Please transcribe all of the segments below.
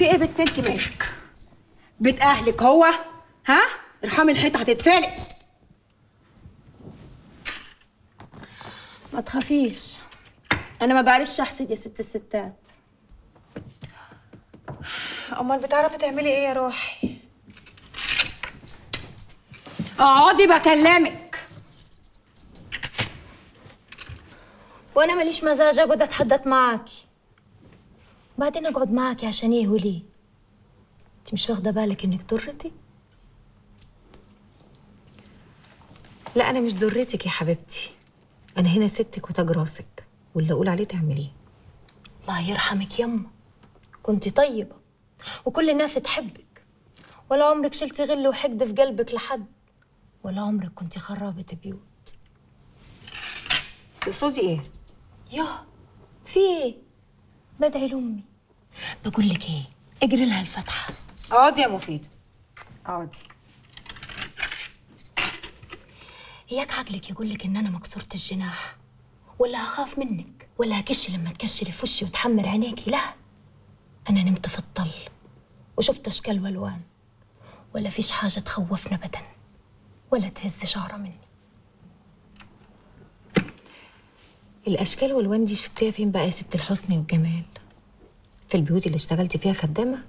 ايه بنت انت مالك بيت اهلك هو ها ارحمي الحيط هتتفلق ما تخافيش انا ما بعرفش احسد يا ست الستات امال بتعرفي تعملي ايه يا روحي اقعدي بكلمك وانا ماليش مزاج اقعد اتحدث معاكي بعدين اقعد معاكي عشان ايه وليه انت مش واخده بالك انك ضرتي لا انا مش ضرتك يا حبيبتي انا هنا ستك وتاج راسك واللي اقول عليه تعمليه الله يرحمك يما كنت طيبه وكل الناس تحبك ولا عمرك شلتي غل وحقد في قلبك لحد ولا عمرك كنت خرابه بيوت تقصدي ايه ياه في ايه بدعي لامي بقول لك ايه اجري لها الفتحه اقعدي يا مفيده اقعدي اياك عقلك يقول لك ان انا مكسوره الجناح ولا هخاف منك ولا هكش لما تكشري في وشي وتحمر عينيكي لا انا نمت في الطل وشفت اشكال والوان ولا فيش حاجه تخوفنا ابدا ولا تهز شعره مني الاشكال والوان دي شفتيها فين بقى يا ست الحسن والجمال في البيوت اللي اشتغلتي فيها خدامه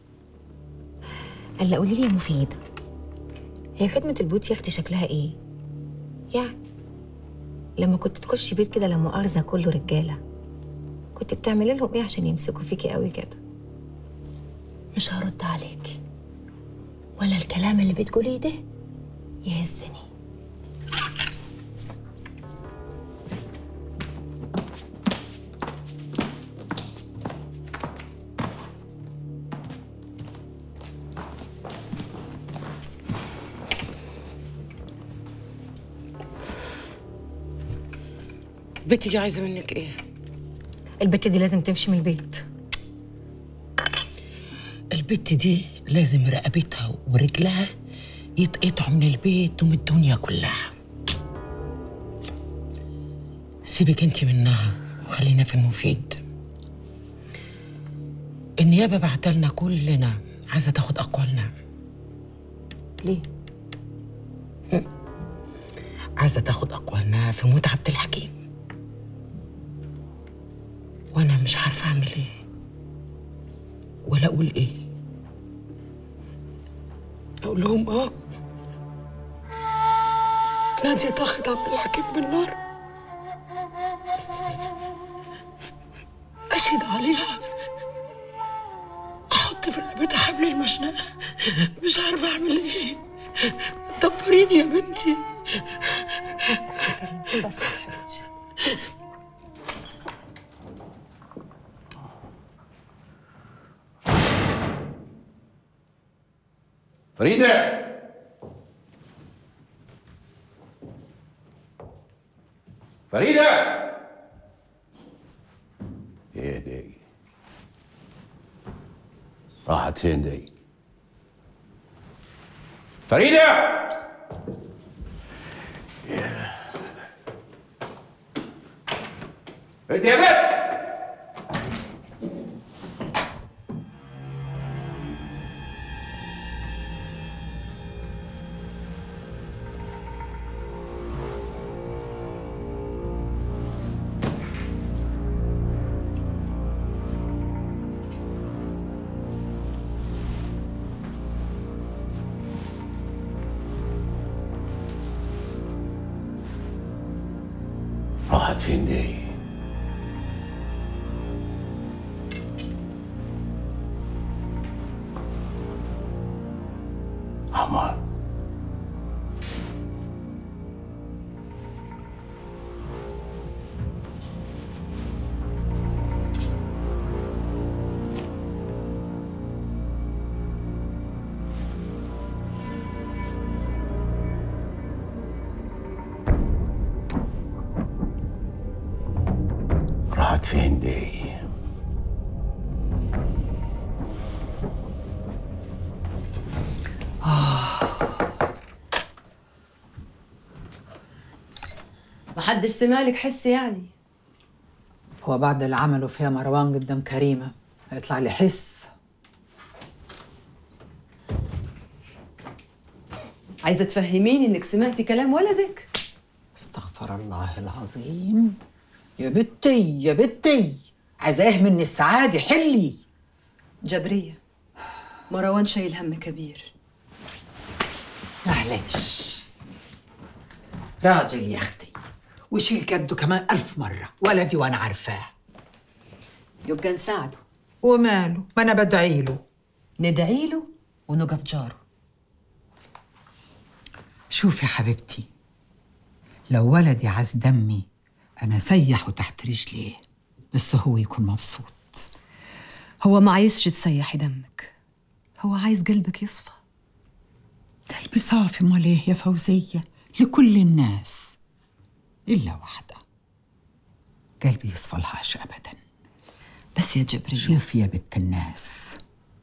الا قولي لي يا مفيده هي خدمه البيوت يا اختي شكلها ايه يعني لما كنت تخشي بيت كده لا مؤاخذه كله رجاله كنت بتعملي لهم ايه عشان يمسكوا فيكي قوي كده مش هرد عليكي ولا الكلام اللي بتقوليه ده يهزني بنتي دي عايزه منك ايه البت دي لازم تمشي من البيت البت دي لازم رقبتها ورجلها يتقطعوا من البيت ومن الدنيا كلها سيبك انت منها وخلينا في المفيد النيابة بعتلنا كلنا عايزة تاخد أقوالنا ليه عايزة تاخد أقوالنا في موت عبد الحكيم وأنا مش عارفة أعمل إيه ولا أقول إيه أقول لهم آه نادية تاخد عبد الحكيم بالنار أشهد عليها أحط في رقبتها حبل المشنقة مش عارفة أعمل إيه دبريني يا بنتي بس يا حبيبتي فريدة فريدة ايه دي راحت فين دي فريدة يا. انت يا بنت راحت فين دي حمار راحت فين دي محدش سمعلك حس يعني هو بعد اللي عمله فيها مروان قدام كريمة هيطلع لي حس عايزه تفهميني انك سمعتي كلام ولدك استغفر الله العظيم يا بنتي يا بنتي عايزاه من السعادة حلي جبريه مروان شايل هم كبير معلش راجل يا اختي وشيل كده كمان ألف مرة ولدي وأنا عارفاه يبقى نساعده وماله ما أنا بدعي له ندعي له ونقف جاره شوف يا حبيبتي لو ولدي عاز دمي أنا سيحه تحت رجليه بس هو يكون مبسوط هو ما عايزش تسيحي دمك هو عايز قلبك يصفى قلبي صافي امال ايه يا فوزية لكل الناس إلا واحدة قلبي يصفى لهاش أبدا بس يا جبريه شوف يا بنت الناس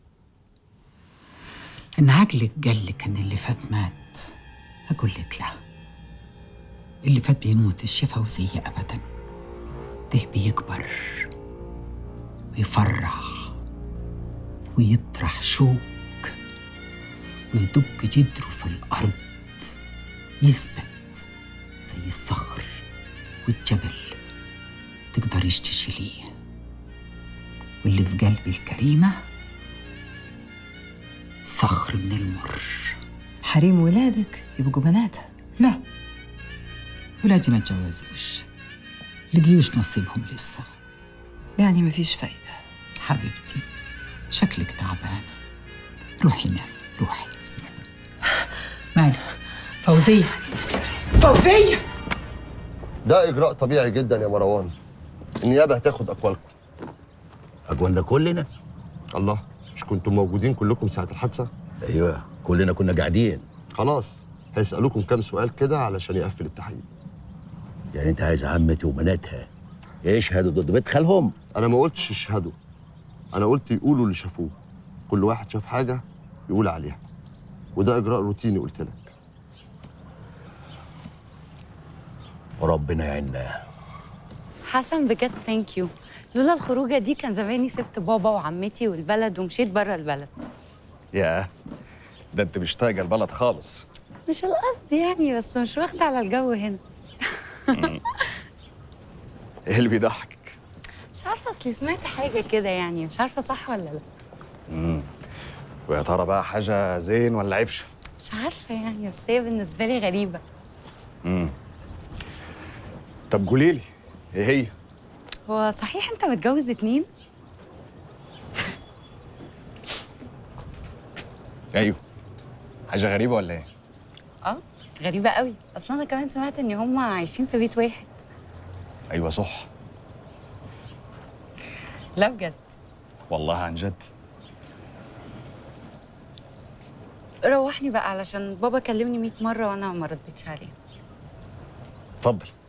إن عقلك قال لك إن اللي فات مات أقول لك لا اللي فات بيموتش يا فوزية أبدا ده بيكبر ويفرح ويطرح شوك ويدق جدره في الأرض يثبت زي الصخر والجبل تقدريش تشيليه واللي في قلبي الكريمة صخر من المر حريم ولادك يبقوا بناتها لا ولادي ما اتجوزوش لقيوش نصيبهم لسه يعني مفيش فايده حبيبتي شكلك تعبانة روحي نام روحي مالك فوزية فوزية ده اجراء طبيعي جدا يا مروان النيابه هتاخد اقوالكم أقولنا كلنا الله مش كنتم موجودين كلكم ساعه الحادثه أيوه كلنا كنا قاعدين خلاص هيسالوكم كام سؤال كده علشان يقفل التحقيق يعني أنت عايز عمتي وبناتها يشهدوا ضد بيت خالهم انا ما قلتش يشهدوا انا قلت يقولوا اللي شافوه كل واحد شاف حاجه يقول عليها وده اجراء روتيني قلت لك وربنا يعيننا حسن بجد ثانك يو لولا الخروجه دي كان زماني سبت بابا وعمتي والبلد ومشيت بره البلد ياه ده انت مش طايقه البلد خالص مش القصد يعني بس مش واخده على الجو هنا ايه اللي بيضحكك مش عارفه اصلي سمعت حاجه كده يعني مش عارفه صح ولا لا ويا ترى بقى حاجه زين ولا عفشه مش عارفه يعني بس هي بالنسبه لي غريبه طب قولي لي ايه هي هو صحيح انت متجوز اتنين ايوه حاجه غريبه ولا ايه اه غريبه قوي اصلا انا كمان سمعت ان هم عايشين في بيت واحد ايوه صح لا بجد والله عن جد روحني بقى علشان بابا كلمني 100 مره وانا ما ردتش عليه اتفضل